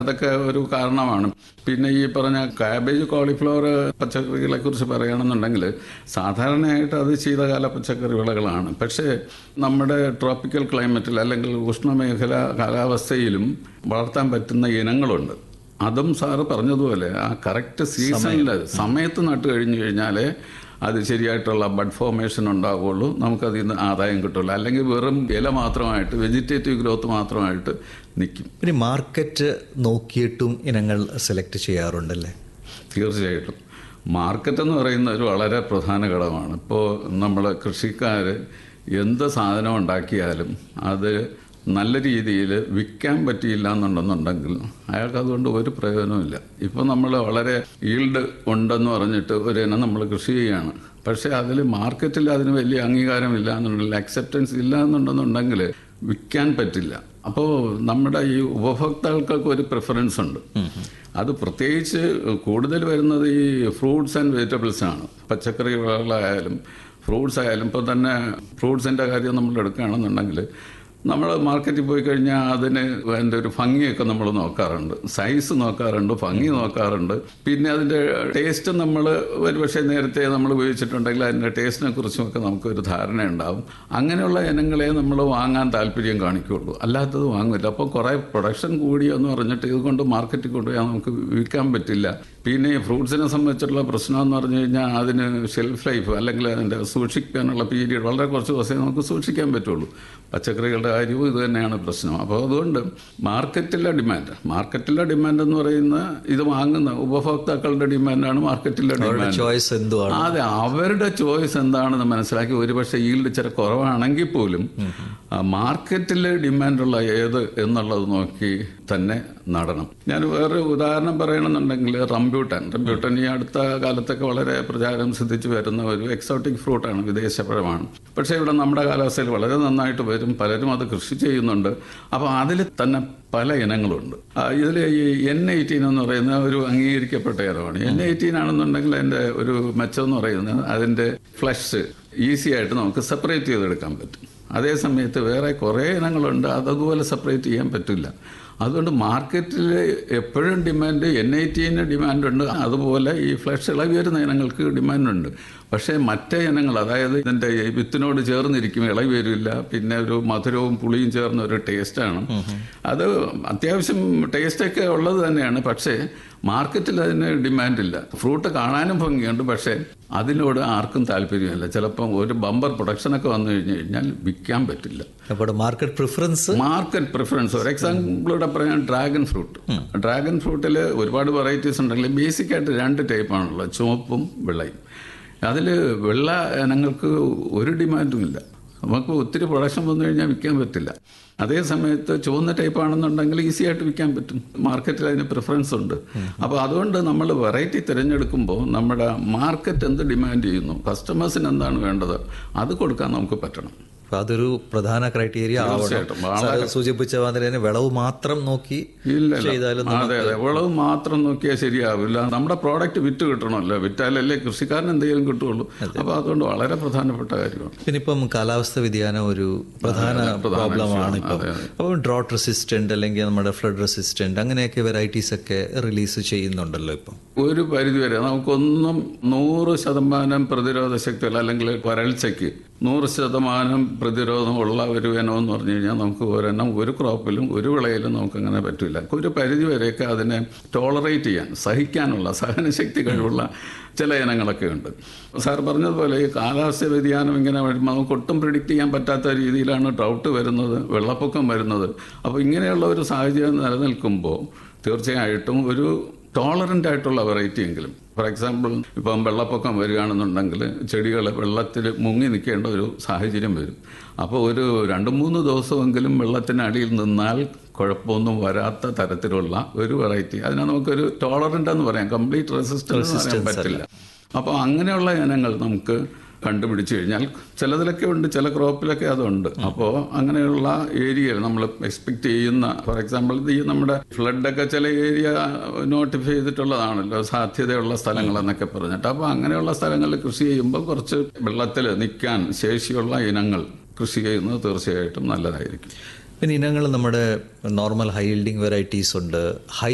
അതൊക്കെ ഒരു കാരണമാണ് പിന്നെ ഈ പറഞ്ഞ കാബേജ് കോളിഫ്ലവർ പച്ചക്കറികളെ കുറിച്ച് പറയുകയാണെന്നുണ്ടെങ്കിൽ സാധാരണയായിട്ട് അത് ശീതകാല പച്ചക്കറി വിളകളാണ് പക്ഷേ നമ്മുടെ ട്രോപ്പിക്കൽ ക്ലൈമറ്റിൽ അല്ലെങ്കിൽ ഉഷ്ണമേഖല കാലാവസ്ഥയിലും വളർത്താൻ പറ്റുന്ന ഇനങ്ങളുണ്ട് അതും സാറ് പറഞ്ഞതുപോലെ ആ കറക്റ്റ് സീസണിൽ സമയത്ത് നട്ട് കഴിഞ്ഞു കഴിഞ്ഞാലേ അത് ശരിയായിട്ടുള്ള ബഡ് ഫോർമേഷൻ ഉണ്ടാവുകയുള്ളൂ നമുക്കതിൽ നിന്ന് ആദായം കിട്ടുള്ളൂ അല്ലെങ്കിൽ വെറും ഇല മാത്രമായിട്ട് വെജിറ്റേറ്റീവ് ഗ്രോത്ത് മാത്രമായിട്ട് നിൽക്കും പിന്നെ മാർക്കറ്റ് നോക്കിയിട്ടും ഇനങ്ങൾ സെലക്ട് ചെയ്യാറുണ്ടല്ലേ തീർച്ചയായിട്ടും മാർക്കറ്റ് എന്ന് പറയുന്ന ഒരു വളരെ പ്രധാന ഘടകമാണ് ഇപ്പോൾ നമ്മൾ കൃഷിക്കാർ എന്ത് സാധനം ഉണ്ടാക്കിയാലും അത് നല്ല രീതിയിൽ വിൽക്കാൻ പറ്റിയില്ല എന്നുണ്ടെന്നുണ്ടെങ്കിൽ അയാൾക്ക് അതുകൊണ്ട് ഒരു പ്രയോജനമില്ല ഇപ്പോൾ നമ്മൾ വളരെ ഈൽഡ് ഉണ്ടെന്ന് പറഞ്ഞിട്ട് ഒരു ഇനം നമ്മൾ കൃഷി ചെയ്യുകയാണ് പക്ഷേ അതിൽ മാർക്കറ്റിൽ അതിന് വലിയ അംഗീകാരമില്ല എന്നുണ്ടെങ്കിൽ അക്സെപ്റ്റൻസ് ഇല്ല എന്നുണ്ടെന്നുണ്ടെങ്കിൽ വിൽക്കാൻ പറ്റില്ല അപ്പോൾ നമ്മുടെ ഈ ഉപഭോക്താക്കൾക്ക് ഒരു പ്രിഫറൻസ് ഉണ്ട് അത് പ്രത്യേകിച്ച് കൂടുതൽ വരുന്നത് ഈ ഫ്രൂട്ട്സ് ആൻഡ് വെജിറ്റബിൾസ് ആണ് പച്ചക്കറി വിളകളായാലും ഫ്രൂട്ട്സ് ആയാലും ഇപ്പോൾ തന്നെ ഫ്രൂട്ട്സിൻ്റെ കാര്യം നമ്മൾ എടുക്കുകയാണെന്നുണ്ടെങ്കിൽ നമ്മൾ മാർക്കറ്റിൽ പോയി കഴിഞ്ഞാൽ അതിന് അതിൻ്റെ ഒരു ഭംഗിയൊക്കെ നമ്മൾ നോക്കാറുണ്ട് സൈസ് നോക്കാറുണ്ട് ഭംഗി നോക്കാറുണ്ട് പിന്നെ അതിൻ്റെ ടേസ്റ്റ് നമ്മൾ ഒരുപക്ഷെ നേരത്തെ നമ്മൾ ഉപയോഗിച്ചിട്ടുണ്ടെങ്കിൽ അതിൻ്റെ ടേസ്റ്റിനെ കുറിച്ചുമൊക്കെ നമുക്കൊരു ധാരണ ഉണ്ടാവും അങ്ങനെയുള്ള ഇനങ്ങളെ നമ്മൾ വാങ്ങാൻ താല്പര്യം കാണിക്കുകയുള്ളൂ അല്ലാത്തത് വാങ്ങില്ല അപ്പോൾ കുറേ പ്രൊഡക്ഷൻ കൂടിയെന്ന് പറഞ്ഞിട്ട് ഇതുകൊണ്ട് മാർക്കറ്റിൽ കൊണ്ടുപോയാൽ നമുക്ക് വിൽക്കാൻ പറ്റില്ല പിന്നെ ഈ ഫ്രൂട്ട്സിനെ സംബന്ധിച്ചിട്ടുള്ള പ്രശ്നം എന്ന് പറഞ്ഞു കഴിഞ്ഞാൽ അതിന് ഷെൽഫ് ലൈഫ് അല്ലെങ്കിൽ അതിൻ്റെ സൂക്ഷിക്കാനുള്ള പീരീഡ് വളരെ കുറച്ച് ദിവസമേ നമുക്ക് സൂക്ഷിക്കാൻ പറ്റുള്ളൂ പച്ചക്കറികളുടെ കാര്യവും ഇത് തന്നെയാണ് പ്രശ്നം അപ്പോൾ അതുകൊണ്ട് മാർക്കറ്റിലെ ഡിമാൻഡ് മാർക്കറ്റിലെ ഡിമാൻഡ് എന്ന് പറയുന്ന ഇത് വാങ്ങുന്ന ഉപഭോക്താക്കളുടെ ഡിമാൻഡാണ് മാർക്കറ്റിലെ ഡിമാൻഡ് ചോയ്സ് എന്തുവാണ് അതെ അവരുടെ ചോയ്സ് എന്താണെന്ന് മനസ്സിലാക്കി ഒരുപക്ഷെ ഈൽഡ് ഇച്ചിരി കുറവാണെങ്കിൽ പോലും മാർക്കറ്റിൽ ഡിമാൻഡുള്ള ഏത് എന്നുള്ളത് നോക്കി തന്നെ നടണം ഞാൻ വേറെ ഉദാഹരണം പറയണമെന്നുണ്ടെങ്കിൽ റംബ്യൂട്ടൻ റംബ്യൂട്ടൻ ഈ അടുത്ത കാലത്തൊക്കെ വളരെ പ്രചാരം സിദ്ധിച്ചു വരുന്ന ഒരു എക്സോട്ടിക് ഫ്രൂട്ടാണ് വിദേശപഴമാണ് പക്ഷേ ഇവിടെ നമ്മുടെ കാലാവസ്ഥയിൽ വളരെ നന്നായിട്ട് വരും പലരും അത് കൃഷി ചെയ്യുന്നുണ്ട് അപ്പോൾ അതിൽ തന്നെ പല ഇനങ്ങളുണ്ട് ഇതിൽ ഈ എൻ എയ്റ്റീൻ എന്ന് പറയുന്ന ഒരു അംഗീകരിക്കപ്പെട്ട ഇനമാണ് എൻ എയ്റ്റീൻ ആണെന്നുണ്ടെങ്കിൽ അതിൻ്റെ ഒരു മെച്ചം എന്ന് പറയുന്നത് അതിൻ്റെ ഫ്ലഷ് ഈസി ആയിട്ട് നമുക്ക് സെപ്പറേറ്റ് ചെയ്തെടുക്കാൻ പറ്റും അതേ സമയത്ത് വേറെ കുറേ ഇനങ്ങളുണ്ട് അതതുപോലെ സെപ്പറേറ്റ് ചെയ്യാൻ പറ്റില്ല അതുകൊണ്ട് മാർക്കറ്റിൽ എപ്പോഴും ഡിമാൻഡ് എൻ ഐ ടിന് ഡിമാൻഡുണ്ട് അതുപോലെ ഈ ഫ്ലഷ് ഇളകി വരുന്ന ഇനങ്ങൾക്ക് ഡിമാൻഡുണ്ട് പക്ഷേ മറ്റേ ഇനങ്ങൾ അതായത് ഇതിൻ്റെ ഈ വിത്തിനോട് ചേർന്നിരിക്കും ഇളകി വരില്ല പിന്നെ ഒരു മധുരവും പുളിയും ചേർന്ന ഒരു ടേസ്റ്റാണ് അത് അത്യാവശ്യം ടേസ്റ്റൊക്കെ ഉള്ളത് തന്നെയാണ് പക്ഷേ മാർക്കറ്റിൽ അതിന് ഡിമാൻഡില്ല ഫ്രൂട്ട് കാണാനും ഭംഗിയുണ്ട് പക്ഷേ അതിനോട് ആർക്കും താല്പര്യമില്ല ചിലപ്പം ഒരു ബമ്പർ പ്രൊഡക്ഷനൊക്കെ വന്നു കഴിഞ്ഞു കഴിഞ്ഞാൽ വിൽക്കാൻ പറ്റില്ല അപ്പോൾ മാർക്കറ്റ് പ്രിഫറൻസ് മാർക്കറ്റ് പ്രിഫറൻസ് ഒരു എക്സാമ്പിളൂടെ പറയാൻ ഡ്രാഗൺ ഫ്രൂട്ട് ഡ്രാഗൺ ഫ്രൂട്ടിൽ ഒരുപാട് വെറൈറ്റീസ് ഉണ്ടെങ്കിൽ ബേസിക് ആയിട്ട് രണ്ട് ടൈപ്പാണുള്ളത് ചുവപ്പും വെള്ളയും അതിൽ വെള്ള ഇനങ്ങൾക്ക് ഒരു ഡിമാൻഡും ഇല്ല നമുക്ക് ഒത്തിരി പ്രൊഡക്ഷൻ വന്നു കഴിഞ്ഞാൽ വിൽക്കാൻ പറ്റില്ല അതേ സമയത്ത് ചുവന്ന ടൈപ്പ് ആണെന്നുണ്ടെങ്കിൽ ഈസി ആയിട്ട് വിൽക്കാൻ പറ്റും മാർക്കറ്റിൽ അതിന് പ്രിഫറൻസ് ഉണ്ട് അപ്പോൾ അതുകൊണ്ട് നമ്മൾ വെറൈറ്റി തിരഞ്ഞെടുക്കുമ്പോൾ നമ്മുടെ മാർക്കറ്റ് എന്ത് ഡിമാൻഡ് ചെയ്യുന്നു കസ്റ്റമേഴ്സിന് എന്താണ് വേണ്ടത് അത് കൊടുക്കാൻ നമുക്ക് പറ്റണം അപ്പൊ അതൊരു പ്രധാന ക്രൈറ്റീരിയ ആവണം തീർച്ചയായിട്ടും. സാറ് സൂചിപ്പിച്ച മാതിരി തന്നെ വിളവ് മാത്രം നോക്കി ഇല്ല ചെയ്താലും അതെ അതെ വിളവ് മാത്രം നോക്കിയാൽ ശരിയാവില്ല നമ്മുടെ പ്രോഡക്റ്റ് വിറ്റ് കിട്ടണമല്ലോ വിറ്റാലല്ലേ കൃഷിക്കാരന് എന്തെങ്കിലും കിട്ടുള്ളൂ അപ്പോൾ അതുകൊണ്ട് വളരെ പ്രധാനപ്പെട്ട കാര്യമാണ് പിന്നെ ഇപ്പം കാലാവസ്ഥ വ്യതിയാനം ഒരു പ്രധാന പ്രോബ്ലമാണ് ഇപ്പം അപ്പം ഡ്രോട്ട് റെസിസ്റ്റന്റ് അല്ലെങ്കിൽ നമ്മുടെ ഫ്ലഡ് റെസിസ്റ്റന്റ് അങ്ങനെയൊക്കെ വെറൈറ്റീസ് ഒക്കെ റിലീസ് ചെയ്യുന്നുണ്ടല്ലോ ഇപ്പം ഒരു പരിധിവരെ നമുക്കൊന്നും നൂറ് ശതമാനം പ്രതിരോധ ശക്തിയുള്ള അല്ലെങ്കിൽ വരൾച്ചയ്ക്ക് നൂറ് ശതമാനം പ്രതിരോധമുള്ള ഒരു ഇനം എന്ന് പറഞ്ഞു കഴിഞ്ഞാൽ നമുക്ക് ഒരെണ്ണം ഒരു ക്രോപ്പിലും ഒരു വിളയിലും നമുക്ക് അങ്ങനെ പറ്റില്ല ഒരു പരിധി വരെയൊക്കെ അതിനെ ടോളറേറ്റ് ചെയ്യാൻ സഹിക്കാനുള്ള സഹനശക്തി കഴിവുള്ള ചില ഇനങ്ങളൊക്കെ ഉണ്ട് സാർ പറഞ്ഞതുപോലെ ഈ കാലാവസ്ഥ വ്യതിയാനം ഇങ്ങനെ വരുമ്പോൾ നമുക്ക് ഒട്ടും പ്രിഡിക്റ്റ് ചെയ്യാൻ പറ്റാത്ത രീതിയിലാണ് ഡ്രൗട്ട് വരുന്നത് വെള്ളപ്പൊക്കം വരുന്നത് അപ്പോൾ ഇങ്ങനെയുള്ള ഒരു സാഹചര്യം നിലനിൽക്കുമ്പോൾ തീർച്ചയായിട്ടും ഒരു ടോളറൻ്റ് ആയിട്ടുള്ള വെറൈറ്റി എങ്കിലും ഫോർ എക്സാമ്പിൾ ഇപ്പം വെള്ളപ്പൊക്കം വരികയാണെന്നുണ്ടെങ്കിൽ ചെടികൾ വെള്ളത്തിൽ മുങ്ങി നിൽക്കേണ്ട ഒരു സാഹചര്യം വരും അപ്പോൾ ഒരു രണ്ട് മൂന്ന് ദിവസമെങ്കിലും വെള്ളത്തിനടിയിൽ നിന്നാൽ കുഴപ്പമൊന്നും വരാത്ത തരത്തിലുള്ള ഒരു വെറൈറ്റി അതിനെ നമുക്കൊരു ടോളറൻ്റ് എന്ന് പറയാം കംപ്ലീറ്റ് റെസിസ്റ്റൻസ് പറയാൻ പറ്റില്ല അപ്പോൾ അങ്ങനെയുള്ള ഇനങ്ങൾ നമുക്ക് കണ്ടുപിടിച്ചു കഴിഞ്ഞാൽ ചിലതിലൊക്കെ ഉണ്ട് ചില ക്രോപ്പിലൊക്കെ അതുണ്ട് അപ്പോൾ അങ്ങനെയുള്ള ഏരിയയിൽ നമ്മൾ എക്സ്പെക്ട് ചെയ്യുന്ന ഫോർ എക്സാമ്പിൾ ഈ നമ്മുടെ ഫ്ലഡൊക്കെ ചില ഏരിയ നോട്ടിഫൈ ചെയ്തിട്ടുള്ളതാണല്ലോ സാധ്യതയുള്ള സ്ഥലങ്ങൾ എന്നൊക്കെ പറഞ്ഞിട്ട് അപ്പോൾ അങ്ങനെയുള്ള സ്ഥലങ്ങളിൽ കൃഷി ചെയ്യുമ്പോൾ കുറച്ച് വെള്ളത്തിൽ നിൽക്കാൻ ശേഷിയുള്ള ഇനങ്ങൾ കൃഷി ചെയ്യുന്നത് തീർച്ചയായിട്ടും നല്ലതായിരിക്കും പിന്നെ ഇനങ്ങൾ നമ്മുടെ നോർമൽ ഹൈ ഈൽഡിങ് വെറൈറ്റീസ് ഉണ്ട് ഹൈ